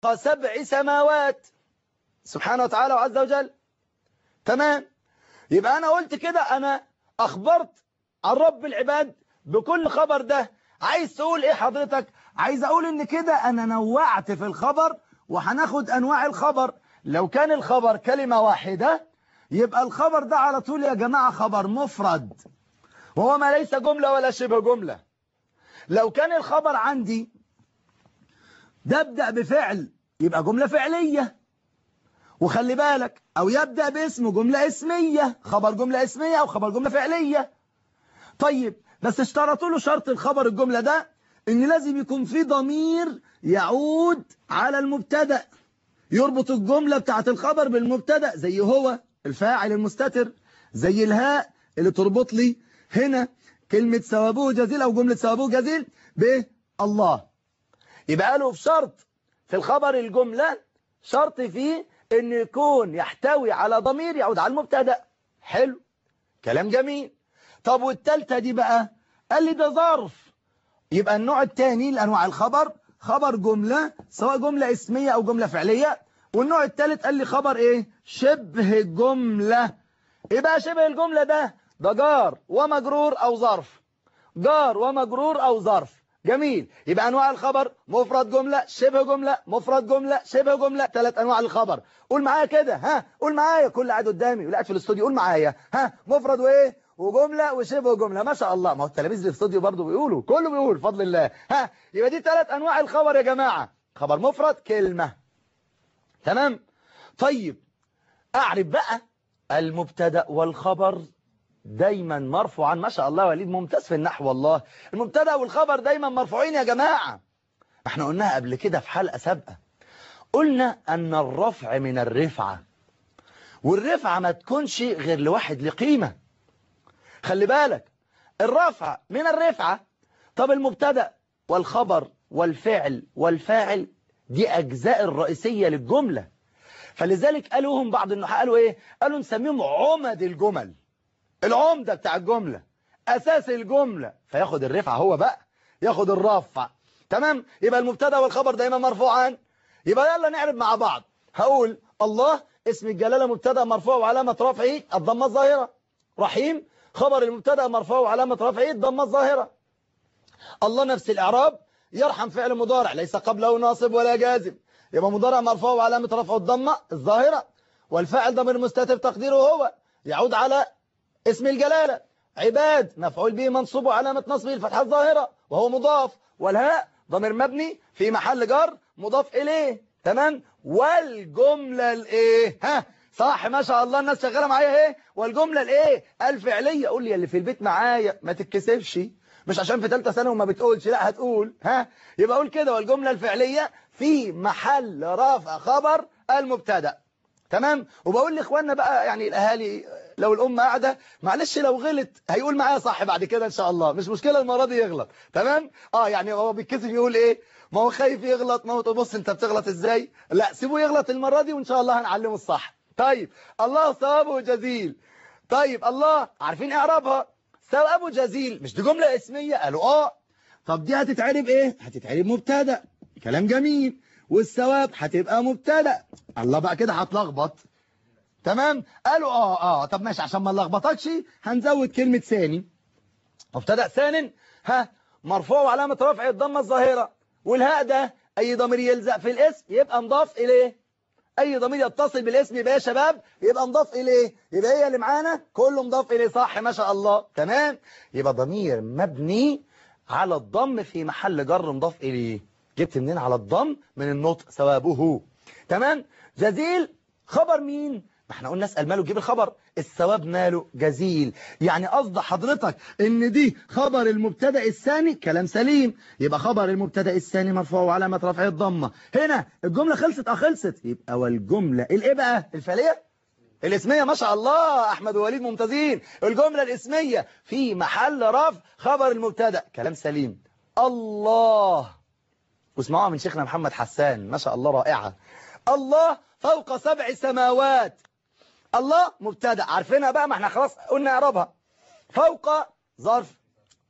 سبع سماوات سبحانه وتعالى وعز وجل تمام يبقى أنا قلت كده أنا أخبرت عن رب العباد بكل خبر ده عايز تقول إيه حضرتك عايز أقول إن كده أنا نوعت في الخبر وهناخد أنواع الخبر لو كان الخبر كلمة واحدة يبقى الخبر ده على طول يا جماعة خبر مفرد وهو ما ليس جملة ولا شبه جملة لو كان الخبر عندي ده ابدأ بفعل يبقى جملة فعلية وخلي بالك او يبدأ باسم جملة اسمية خبر جملة اسمية او خبر جملة فعلية طيب بس اشترطوا له شرط الخبر الجملة ده ان لازم يكون في ضمير يعود على المبتدا يربط الجملة بتاعت الخبر بالمبتدا زي هو الفاعل المستتر زي الهاء اللي تربط لي هنا كلمة ثوابه جزيل او جملة ثوابه جزيل بالله يبقى قالوا في شرط في الخبر الجملة شرط فيه ان يكون يحتوي على ضمير يعود على المبتدا حلو كلام جميل طب والتالتة دي بقى قال لي ده ظرف يبقى النوع الثاني لانواع الخبر خبر جملة سواء جملة اسمية او جملة فعلية والنوع الثالث قال لي خبر ايه شبه جملة ايه بقى شبه الجملة ده ده جار ومجرور او ظرف جار ومجرور او ظرف جميل يبقى انواع الخبر مفرد جملة شبه جملة مفرد جملة شبه جملة ثلاث انواع الخبر قول معايا كده ها قول معايا كل قاعد قدامي واللي قاعد في الاستوديو قول معايا ها مفرد وايه وجملة وشبه جملة ما شاء الله ما هو التلاميذ اللي في الاستوديو برضه بيقولوا كله بيقول بفضل الله ها يبقى دي ثلاث انواع الخبر يا جماعة خبر مفرد كلمة تمام طيب اعرف بقى المبتدا والخبر دايما مرفوعا ما شاء الله وليد ممتاز في النحو والله المبتدا والخبر دايما مرفوعين يا جماعة احنا قلناها قبل كده في حلقة سابقة قلنا ان الرفع من الرفعة والرفعة ما تكونش غير لواحد لقيمة خلي بالك الرفع من الرفعة طب المبتدا والخبر والفعل والفاعل دي أجزاء الرئيسية للجملة فلذلك قالوا هم بعض النحاة قالوا إيه قالوا نسميهم عمد الجمل العمدة بتاع الجملة أساس الجملة فياخد الرفعة هو بقى ياخد الرفع تمام يبقى المبتدا والخبر دايما مرفوعان يبقى يلا نعرف مع بعض هقول الله اسم الجلالة مبتدا مرفوع وعلامة رفعه الضمة الظاهرة رحيم خبر المبتدا مرفوع وعلامة رفعه الضمة الظاهرة الله نفس الإعراب يرحم فعل مضارع ليس قبله ناصب ولا جازم يبقى مضارع مرفوع وعلامة رفعه الضمة الظاهرة والفاعل ضمير مستتر تقديره هو يعود على اسم الجلالة عباد مفعول به منصوب وعلامة نصبه الفتحة الظاهرة وهو مضاف والهاء ضمير مبني في محل جر مضاف إليه تمام والجملة الايه ها صح ما شاء الله الناس شغالة معايا ايه والجملة الايه الفعلية قول لي اللي في البيت معايا ما تتكسفش مش عشان في ثالثه ثانوي وما بتقولش لا هتقول ها يبقى قول كده والجملة الفعلية في محل رفع خبر المبتدا تمام وبقول لاخواننا بقى يعني الاهالي لو الام قاعده معلش لو غلط هيقول معايا صح بعد كده ان شاء الله مش مشكله المره دي يغلط تمام اه يعني هو بيتكسف يقول ايه ما هو خايف يغلط ما هو تبص انت بتغلط ازاي لا سيبه يغلط المره دي وان شاء الله هنعلمه الصح طيب الله ثوابه جزيل طيب الله عارفين اعرابها ثوابه جزيل مش دي جمله اسميه قالوا اه طب دي هتتعرب ايه هتتعرب مبتدا كلام جميل والثواب هتبقى مبتدا الله بقى كده هتلخبط تمام قالوا اه اه طب ماشي عشان ما نلخبطكش هنزود كلمة ثاني مبتدا ثان ها مرفوع وعلامة رفع الضمة الظاهرة والهاء ده اي ضمير يلزق في الاسم يبقى مضاف اليه اي ضمير يتصل بالاسم يبقى يا شباب يبقى مضاف اليه يبقى هي اللي معانا كله مضاف اليه صح ما شاء الله تمام يبقى ضمير مبني على الضم في محل جر مضاف اليه جبت منين على الضم من النطق ثوابه تمام جزيل خبر مين ما احنا قلنا اسال ماله جيب الخبر الثواب ماله جزيل يعني قصد حضرتك ان دي خبر المبتدا الثاني كلام سليم يبقى خبر المبتدا الثاني مرفوع وعلامه رفعه الضمه هنا الجمله خلصت اه خلصت يبقى والجمله الايه بقى الفعليه الاسمية ما شاء الله أحمد ووليد ممتازين الجملة الاسمية في محل رفع خبر المبتدا كلام سليم الله واسمعوها من شيخنا محمد حسان ما شاء الله رائعة الله فوق سبع سماوات الله مبتدا عارفينها بقى ما احنا خلاص قلنا اعرابها فوق ظرف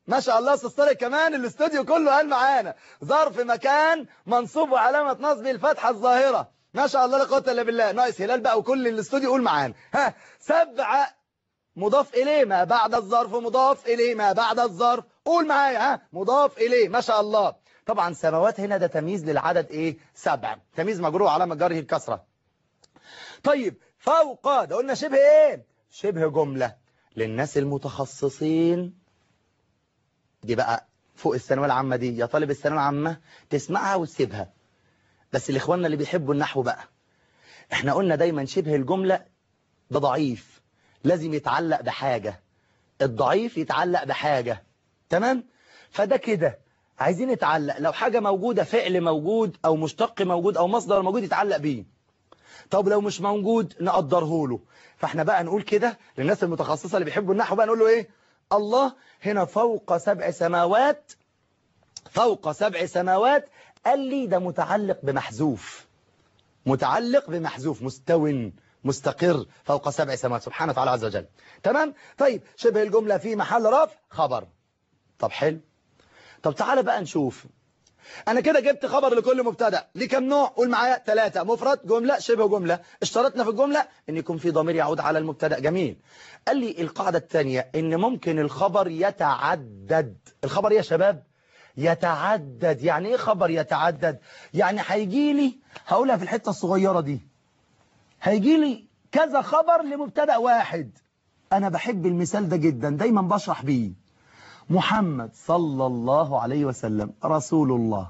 ما شاء الله استاذ طارق كمان الاستوديو كله قال معانا ظرف مكان منصوب وعلامة نصب الفتحة الظاهرة ما شاء الله لا قوه الا بالله ناقص هلال بقى وكل الاستوديو يقول معانا ها سبع مضاف إليه ما بعد الظرف مضاف إليه ما بعد الظرف قول معايا ها مضاف إليه ما شاء الله طبعا سماوات هنا ده تمييز للعدد إيه سبع تمييز مجرور علامة جره الكسرة طيب فوق ده قلنا شبه إيه شبه جملة للناس المتخصصين دي بقى فوق الثانويه العامة دي يا طالب الثانويه العامة تسمعها وتسيبها بس لإخواننا اللي بيحبوا النحو بقى احنا قلنا دايما شبه الجملة ده ضعيف لازم يتعلق بحاجة الضعيف يتعلق بحاجة تمام فده كده عايزين يتعلق لو حاجة موجودة فعل موجود أو مشتق موجود أو مصدر موجود يتعلق بيه طب لو مش موجود نقدره له فاحنا بقى نقول كده للناس المتخصصة اللي بيحبوا النحو بقى نقول له ايه الله هنا فوق سبع سماوات فوق سبع سماوات قال لي ده متعلق بمحذوف متعلق بمحذوف مستو مستقر فوق سبع سماوات سبحانه وتعالى عز وجل تمام طيب شبه الجملة في محل رفع خبر طب حلو طب تعالى بقى نشوف انا كده جبت خبر لكل مبتدا ليه كام نوع قول معايا ثلاثة مفرد جملة شبه جملة اشترطنا في الجملة ان يكون في ضمير يعود على المبتدا جميل قال لي القاعدة الثانية ان ممكن الخبر يتعدد الخبر يا شباب يتعدد يعني ايه خبر يتعدد يعني هيجي لي هقولها في الحتة الصغيرة دي هيجي لي كذا خبر لمبتدا واحد انا بحب المثال ده جدا دايما بشرح بيه محمد صلى الله عليه وسلم رسول الله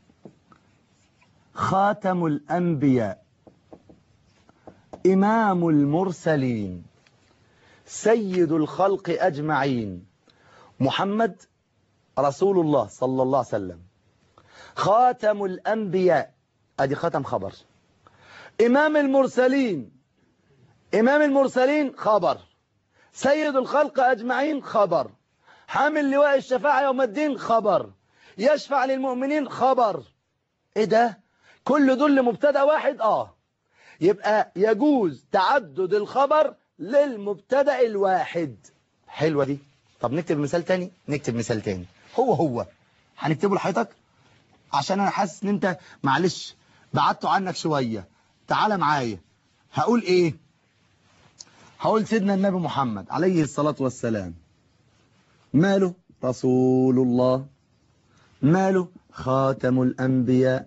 خاتم الأنبياء إمام المرسلين سيد الخلق أجمعين محمد رسول الله صلى الله عليه وسلم خاتم الأنبياء أدي ختم خبر إمام المرسلين إمام المرسلين خبر سيد الخلق أجمعين خبر حامل لواء الشفاعة يوم الدين خبر يشفع للمؤمنين خبر ايه ده كل دول لمبتدا واحد اه يبقى يجوز تعدد الخبر للمبتدا الواحد حلوة دي طب نكتب مثال تاني نكتب مثال تاني هو هو هنكتبه لحضرتك عشان انا حاسس ان انت معلش بعدته عنك شوية تعالى معايا هقول ايه هقول سيدنا النبي محمد عليه الصلاة والسلام ماله رسول الله ماله خاتم الأنبياء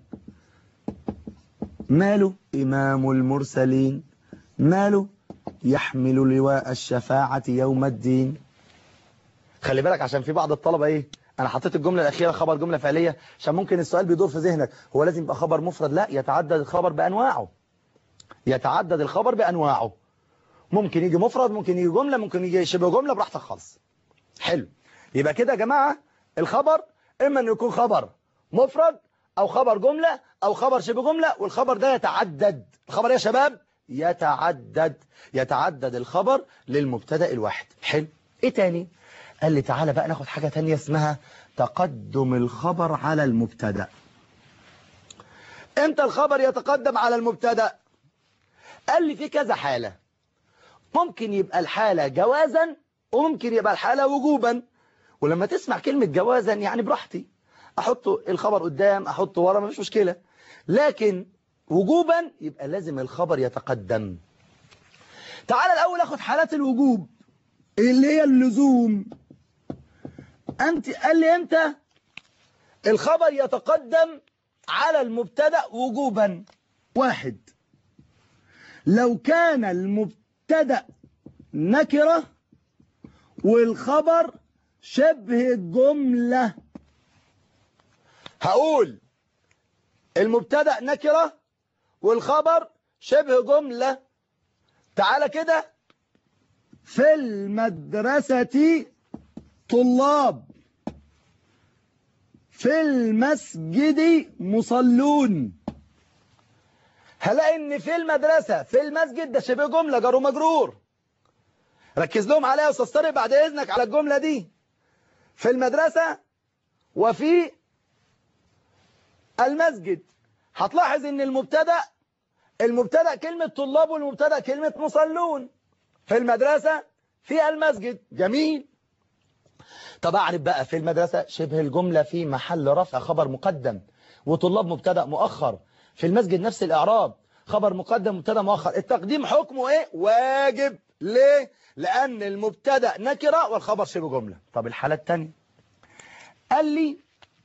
ماله إمام المرسلين ماله يحمل لواء الشفاعة يوم الدين خلي بالك عشان في بعض الطلبة ايه انا حطيت الجملة الاخيرة خبر جملة فعلية عشان ممكن السؤال بيدور في ذهنك هو لازم يبقى خبر مفرد لا يتعدد الخبر بانواعه يتعدد الخبر بانواعه ممكن يجي مفرد ممكن يجي جملة ممكن يجي شبه جملة براحتك خالص حلو يبقى كده يا جماعة الخبر اما انه يكون خبر مفرد او خبر جملة او خبر شبه جملة والخبر ده يتعدد الخبر يا شباب يتعدد يتعدد الخبر للمبتدا الواحد حلو ايه تاني قال لي تعالى بقى ناخد حاجة تانية اسمها تقدم الخبر على المبتدا امتى الخبر يتقدم على المبتدا قال لي في كذا حالة ممكن يبقى الحالة جوازا وممكن يبقى الحالة وجوبا ولما تسمع كلمة جوازا يعني براحتي احط الخبر قدام احطه ورا مفيش مشكلة لكن وجوبا يبقى لازم الخبر يتقدم تعال الاول اخد حالات الوجوب اللي هي اللزوم انت قال لي امتى الخبر يتقدم على المبتدا وجوبا واحد لو كان المبتدا نكره والخبر شبه الجملة هقول المبتدا نكرة والخبر شبه جملة تعالى كده في المدرسة طلاب في المسجد مصلون هلاقي ان في المدرسة في المسجد ده شبه جملة جار ومجرور ركز لهم عليها يا استاذ طارق بعد اذنك على الجملة دي في المدرسة وفي المسجد هتلاحظ ان المبتدا المبتدا كلمة طلاب والمبتدا كلمة مصلون في المدرسة في المسجد جميل طب أعرف بقى في المدرسة شبه الجملة في محل رفع خبر مقدم وطلاب مبتدا مؤخر في المسجد نفس الإعراب خبر مقدم مبتدا مؤخر التقديم حكمه إيه واجب ليه لأن المبتدا نكرة والخبر شبه جملة طب الحالة الثانية قال لي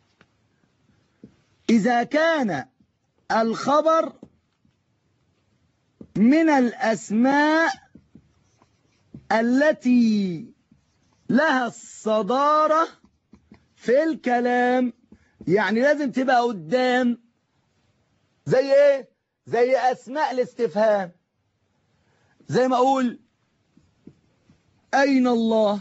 إذا كان الخبر من الأسماء التي لها الصدارة في الكلام يعني لازم تبقى قدام زي ايه زي أسماء الاستفهام زي ما أقول أين الله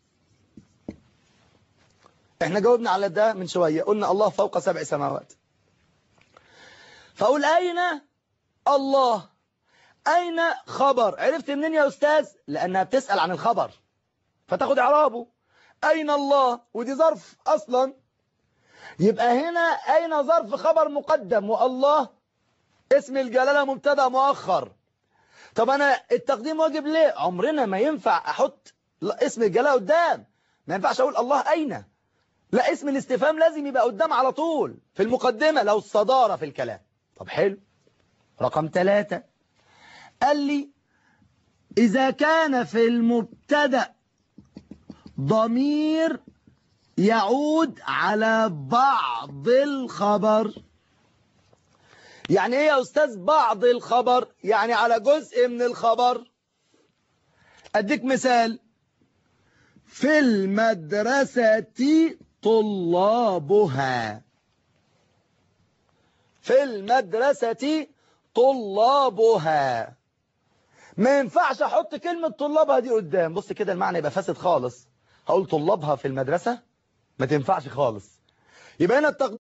احنا جاوبنا على ده من شوية قلنا الله فوق سبع سماوات فأقول أين الله أين خبر عرفت منين يا أستاذ لأنها بتسأل عن الخبر فتاخد إعرابه أين الله ودي ظرف أصلا يبقى هنا أين ظرف خبر مقدم والله اسم الجلالة مبتدا مؤخر طب أنا التقديم واجب ليه عمرنا ما ينفع أحط اسم الجلالة قدام ما ينفعش أقول الله أين لا اسم الاستفهام لازم يبقى قدام على طول في المقدمة لو الصدارة في الكلام طب حلو رقم ثلاثة قال لي إذا كان في المبتدا ضمير يعود على بعض الخبر يعني ايه يا أستاذ بعض الخبر يعني على جزء من الخبر أديك مثال في المدرسة طلابها في المدرسة طلابها ما ينفعش احط كلمة طلابها دي قدام بص كده المعنى يبقى فاسد خالص هقول طلابها في المدرسة ما تنفعش خالص يبقى هنا التقديم